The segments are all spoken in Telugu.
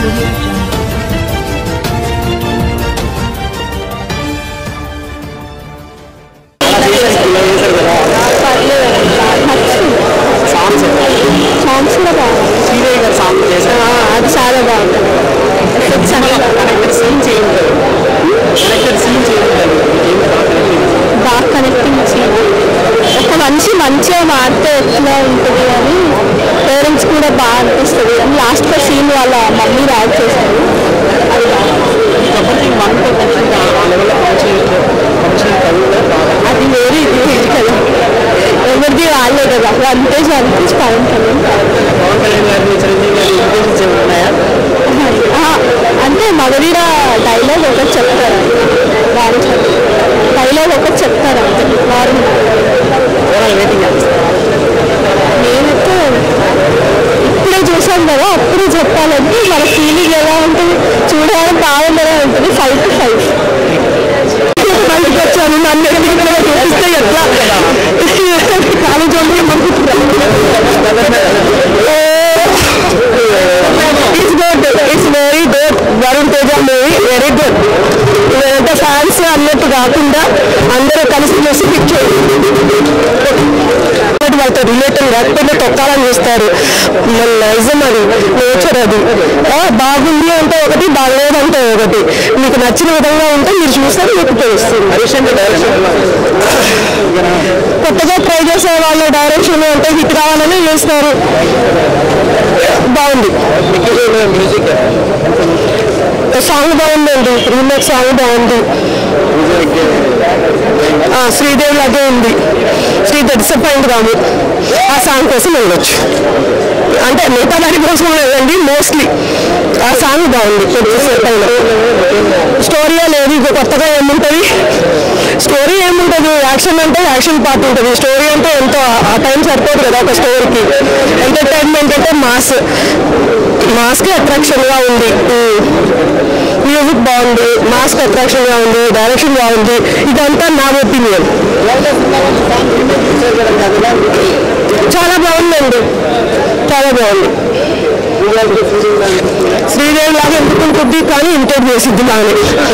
audio jungle. సాంగ్స్ సాంగ్స్ కూడా బాగుంది శ్రీదేవి గారు సాంగ్ చేశారు అది చాలా బాగుంది ఎఫెక్ట్స్ అన్ని కనెక్టెడ్ సీన్ చేయండి కనెక్టెడ్ సీన్ చేయండి బాగా కనెక్టింగ్ సీన్ ఒక మనిషి మంచిగా మారితే ఎట్లా ఉంటుంది అని పేరెంట్స్ కూడా బాగా అనిపిస్తుంది అని లాస్ట్ సీన్ వాళ్ళ మమ్మీ యాడ్ చేశారు అది బాగుంది. కాబట్టి వన్ తో ఫంక్షన్ ఆ లెవెల్లో ఫంక్షన్ ఫంక్షన్ కవిగా అది వేరే ఇది వేరే కదా ఎవరిది వాళ్ళే కదా one page one page Pawan Kalyan Pawan Kalyan గారిని చిరంజీవి గారి ఇన్విటేషన్స్ ఏమైనా ఉన్నాయా ఆ, అంటే మగధీర డైలాగ్ ఒకటి చెప్తారు వాళ్ళు డైలాగ్ ఒకటి చెప్తారు అంతే నార్మల్ ఓవరాల్ వెయిటింగ్ నేనైతే ఇప్పుడే చూసాం కదా అప్పుడే చెప్పాలంటే మన ఫీలింగ్ ఎలా ఉంటుంది చూడడానికి బాగుందనే ఉంటుంది ఫైవ్ టు ఫైవ్ బయటకు వచ్చాను నన్ను ఎందుకు ఇక్కడ చూపిస్తే ఎట్లా college it's good it's very good Varun Teja movie very good ఇదంతా ఫ్యాన్స్ అన్నట్టు కాకుండా అందరూ కలిసి మెలిసి పిక్చర్ వాళ్ళతో రిలేటివ్ లేకపోతే తొక్కాలని చూస్తారు మన నైజం అది నేచర్ అది ఆ, బాగుంది అంటే ఒకటి బాగలేదంటే ఒకటి మీకు నచ్చిన విధంగా ఉంటే మీరు చూస్తారు మీకు తెలుస్తుంది రీసెంట్ డైరెక్షన్ కొత్తగా ట్రై చేసే వాళ్ళ డైరెక్షన్ అంటే హిట్ కావాలని చేస్తారు బాగుంది మ్యూజిక్ సాంగ్ బాగుందండి రీమేక్ సాంగ్ బాగుంది ఆ, శ్రీదేవి లాగే ఉంది శ్రీదేవి డిసప్పాయింట్ కాదు ఆ సాంగ్ కోసం వెళ్ళొచ్చు అంటే మిగతా దాని కోసం వెళ్ళండి మోస్ట్లీ ఆ సాంగ్ బాగుంది కొద్దిసేపు అయినా స్టోరీయే లేదు ఇక కొత్తగా ఏముంటుంది స్టోరీ ఏముంటుంది యాక్షన్ అంటే యాక్షన్ పార్ట్ ఉంటుంది స్టోరీ అంటే ఎంతో ఆ టైం సరిపోదు కదా ఒక స్టోరీకి ఎంటర్టైన్మెంట్ అంటే మాస్ మాస్కి అట్రాక్షన్గా ఉంది మ్యూజిక్ బాగుంది మాస్క్ అట్రాక్షన్గా ఉంది డైరెక్షన్ బాగుంది ఇదంతా నా ఒపీనియన్ చాలా బాగుందండి చాలా బాగుంది శ్రీదేవి లాగా ఎందుకుంటుంది కానీ ఇంటర్ చేసింది బాగానే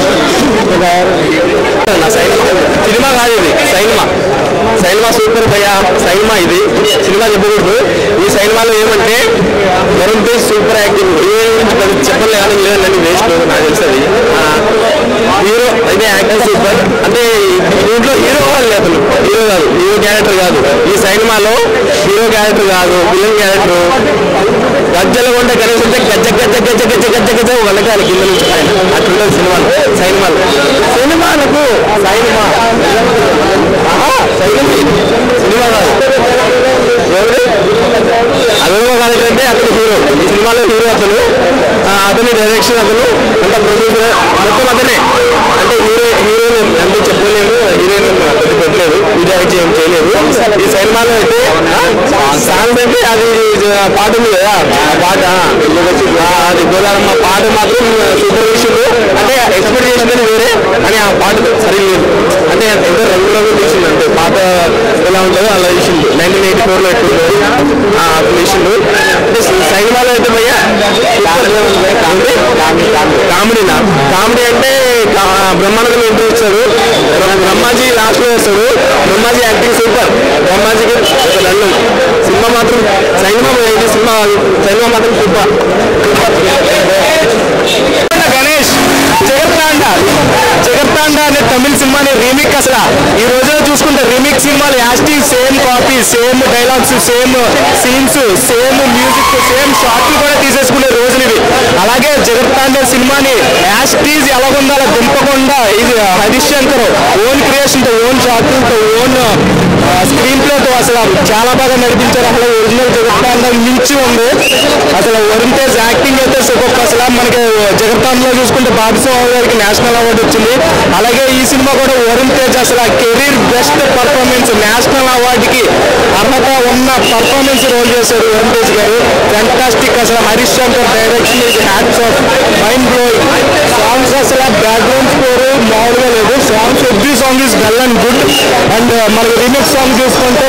సినిమా కాదు ఇది సైనిమా సైనిమా సూపర్ భయ సైనిమా ఇది సినిమా చెప్పకూడదు ఈ సినిమాలో ఏమంటే వరుణ్ తేజ్ సూపర్ యాక్టింగ్ చెప్పలే కానీ లేదండి వేస్ట్ నాకు తెలుస్తుంది హీరో అయితే యాక్టర్ సూపర్ అంటే దీంట్లో హీరో వాళ్ళు అతను హీరో కాదు హీరో క్యారెక్టర్ కాదు ఈ సినిమాలో హీరో క్యారెక్టర్ కాదు విలన్ క్యారెక్టర్ గజ్జల కొండ కనీసం గజ్జ గజ్జ గజ్జ గజ్జ గజ్జ గజ్జ వల్లకాలి కింద నుంచి పైన అట్లుంటుంది సినిమాలు సినిమాలు సినిమాలకు సైనిమా ఆహా, సైనిమా సినిమా కాదు ఎవరు అభినవ క్యారెక్టర్ అంటే అతను హీరో ఈ సినిమాలో హీరో అతను ఆ, అతని డైరెక్షన్ అతను అంత ప్రొడ్యూసర్ మొత్తం అతనే అంటే హీరో హీరోయిన్ అంటే చెప్పలేము హీరోయిన్ పెద్ద పెట్టలేదు విజయ్ ఏం చేయలేదు ఈ సినిమాలో అయితే సాంగ్ అంటే అది ఆ, పాట ఉంది కదా ఆ పాట ఆ, అది గోదారమ్మ పాట మాత్రం సూపర్ విషయం అంటే ఎక్స్పెక్ట్ చేసిందని వేరే కానీ ఆ పాట సరిగ్లేదు అంటే ఎంతో రంగులలో తీసింది అంటే పాట ఎలా ఉంటుందో అలా తీసింది నైన్టీన్ ఎయిటీ ఫోర్లో ఎట్లుందో ఆ, అట్లా తీసిండు అంటే సినిమాలో అయితే భయ్య కామెడీనా కామెడీ అంటే కా- బ్రహ్మానందం ఎంట్రీ ఇస్తాడు బ్రహ్మ- బ్రహ్మాజీ లాస్ట్ లో వేస్తాడు బ్రహ్మాజీ యాక్టింగ్ సూపర్ బ్రహ్మాజీకి ఒక దండం సినిమా మాత్రం సినిమా ఇది సినిమా సినిమా మాత్రం సూపర్ గణేష్ జగత్తాండ జగత్తాండ అనే తమిళ సినిమాని రీమేక్ అసలు ఈ రోజులో చూసుకుంటే రీమేక్ సినిమాలు యాస్టీ same copy same dialogues same scenes same music same షార్ట్లు కూడా తీసేసుకునే రోజులు ఇవి అలాగే జగత్తాండ సినిమాని యాస్టీజ్ ఎలా ఉండాలో దింపకుండా ఇది హరీష్ శంకర్ ఓన్ క్రియేషన్ తో ఓన్ షార్ట్లతో ఓన్ స్క్రీన్ ప్లేతో అసలు చాలా బాగా నడిపించారు అసలు ఒరిజినల్ జగత్తాండం మించి ఉంది అసలు వరుణ్ తేజ్ యాక్టింగ్ అయితే సూపర్ అసలు మనకి జగత్తాంలో చూసుకుంటే బాబుసాహు గారికి నేషనల్ అవార్డు వచ్చింది అలాగే ఈ సినిమా కూడా వరుణ్ తేజ్ అసలు కెరీర్ బెస్ట్ పర్ఫార్మెన్స్ నేషనల్ అవార్డుకి అర్హత ఉన్న పర్ఫార్మెన్స్ రోల్ చేశారు వరుణ్ తేజ్ గారు ఫెంటాస్టిక్ అసలు హరీష్ శంకర్ డైరెక్షన్ ఇది hats off mind blowing songs అసలు బ్యాక్గ్రౌండ్ స్కోర్ మామూలుగా లేదు songs every song is well and good and మనకి రీమిక్స్ సాంగ్ చూసుకుంటే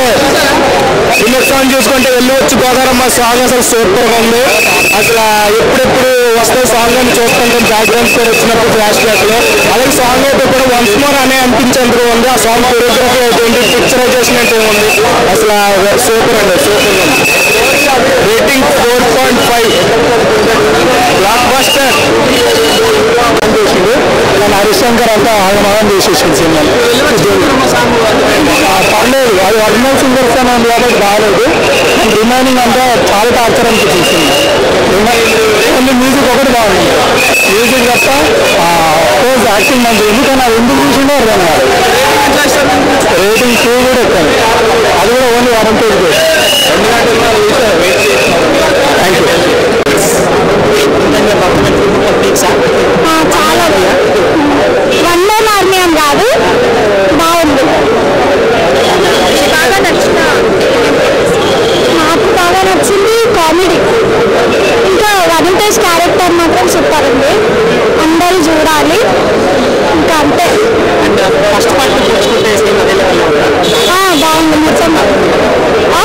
రీమిక్స్ సాంగ్ చూసుకుంటే వెళ్ళి వచ్చి గోదారమ్మ సాంగ్ అసలు సూపర్ గా ఉంది అసలు ఎప్పుడెప్పుడు వస్తాయి సాంగ్ అని చూస్తుంటాం బ్యాక్గ్రౌండ్ స్కోర్ వచ్చినప్పుడు ఫ్లాష్ బ్యాక్ లో అలాగే సాంగ్ అయితే కూడా వన్స్ మోర్ అనే అనిపించేందుకు ఉంది ఆ సాంగ్ కొరియోగ్రఫీ అయితే ఉంది పిక్చరైజేషన్ అయితే ఉంది అసలు సూపర్ అండి సూపర్ ఉంది rating four point five block buster చేసిండు ఇలా హరిశంకర్ అంతా ఆగమాగం చేసేసిండు సినిమాని పర్లేదు అది ఒరిజినల్ సింగర్స్ అని ఉంది కాబట్టి బాగాలేదు రిమైనింగ్ అంతా చాలా టార్చర్ అనిపించింది సినిమా ఓన్లీ మ్యూజిక్ ఒకటి బాగుంది మ్యూజిక్ తప్ప కోర్స్ యాక్టింగ్ మంచి ఎందుకని అది ఎందుకు చూసిండో అర్థం కాదు రేటింగ్ టూ కూడా ఎక్కాను అది కూడా only one page thank you చాలా వన్ మ్యాన్ ఆర్మీ అని కాదు బాగుంది బాగా నచ్చిన నాకు బాగా నచ్చింది కామెడీ ఇంకా వరుణ్ క్యారెక్టర్ మాత్రం సూపర్ ఉంది అందరూ చూడాలి ఇంకా అంతే ఫస్ట్ పార్ట్ చూసుకుంటే ఆ, బాగుంది మొత్తం ఆ?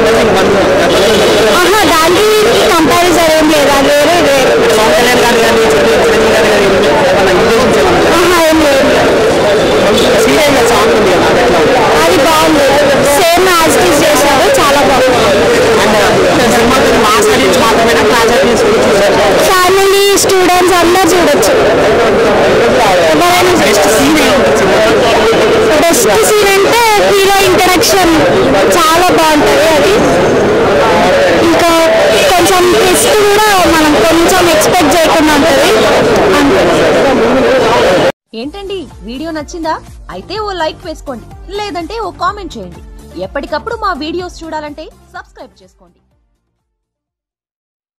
ఆహా దానికి కంపారిజన్ ఏం లేదు అది వేరే వేరే పవన్ కళ్యాణ్ గారు కానీ చిరంజీవి గారు కానీ వాళ్ళ ఇంటెన్షన్స్ ఏమన్నా ఆహా ఏం లేదు సీరియల్ సాంగ్ ఉంది కదా అది ఎట్లా ఉంది? అది బాగుంది సేమ్ యాజ్ ఇట్ చేశారు చాలా బాగుంది అండ్ సినిమా మాస్ ఆడియన్స్ మాత్రమేనా క్లాస్ ఆడియన్స్ చూసారు ఫ్యామిలీ స్టూడెంట్స్ అందరూ చూడొచ్చు ఎవరైనా బెస్ట్ సీన్ బెస్ట్ సీన్ అంటే హీరో ఇంటరాక్షన్ చాలా బాగుంటుంది అది ఇంకా కొంచెం ట్విస్ట్ కూడా మనం కొంచెం ఎక్స్పెక్ట్ చేయకుండా ఉంటుంది అంతే ఏంటండి వీడియో నచ్చిందా అయితే ఓ లైక్ వేసుకోండి లేదంటే ఓ కామెంట్ చేయండి ఎప్పటికప్పుడు మా వీడియోస్ చూడాలంటే సబ్స్క్రైబ్ చేసుకోండి